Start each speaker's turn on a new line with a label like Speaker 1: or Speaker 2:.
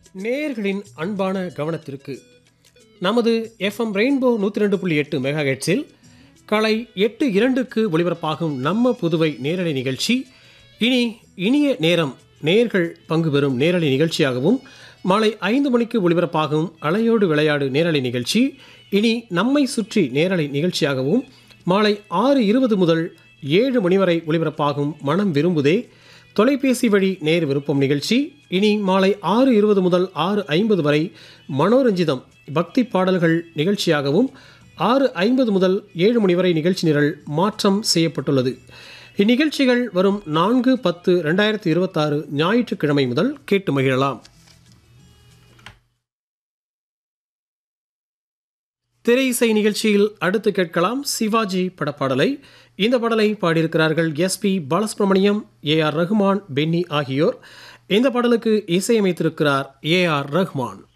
Speaker 1: நேயர்களின் அன்பான கவனத்திற்கு நமது எஃப்எம் ரெயின்போ நூற்றி ரெண்டு புள்ளி எட்டு மெகா ஹெட்ஸில் காலை எட்டு இரண்டுக்கு ஒளிபரப்பாகும் நம்ம புதுவை நேரலை நிகழ்ச்சி இனி இனிய நேரம் நேர்கள் பங்கு பெறும் நேரலை நிகழ்ச்சியாகவும் மாலை ஐந்து மணிக்கு ஒளிபரப்பாகும் அலையோடு விளையாடு நேரலை நிகழ்ச்சி இனி நம்மை சுற்றி நேரலை நிகழ்ச்சியாகவும் மாலை ஆறு இருபது முதல் ஏழு மணி வரை ஒளிபரப்பாகும் மனம் விரும்புதே தொலைபேசி வழி நேர் விருப்பம் நிகழ்ச்சி இனி மாலை ஆறு இருபது முதல் ஆறு ஐம்பது வரை மனோரஞ்சிதம் பக்தி பாடல்கள் நிகழ்ச்சியாகவும் ஆறு ஐம்பது முதல் ஏழு மணி வரை நிகழ்ச்சி நிரல் மாற்றம் செய்யப்பட்டுள்ளது இந்நிகழ்ச்சிகள் வரும் நான்கு பத்து ரெண்டாயிரத்தி இருபத்தாறு ஞாயிற்றுக்கிழமை முதல் கேட்டு மகிழலாம் திரை இசை நிகழ்ச்சியில் அடுத்து கேட்கலாம் சிவாஜி படப்பாடலை இந்த பாடலை பாடியிருக்கிறார்கள் S P Balasubrahmanyam A R Rahman Benny ஆகியோர் இந்த பாடலுக்கு இசையமைத்திருக்கிறார் ஏ ஆர் ரஹ்மான்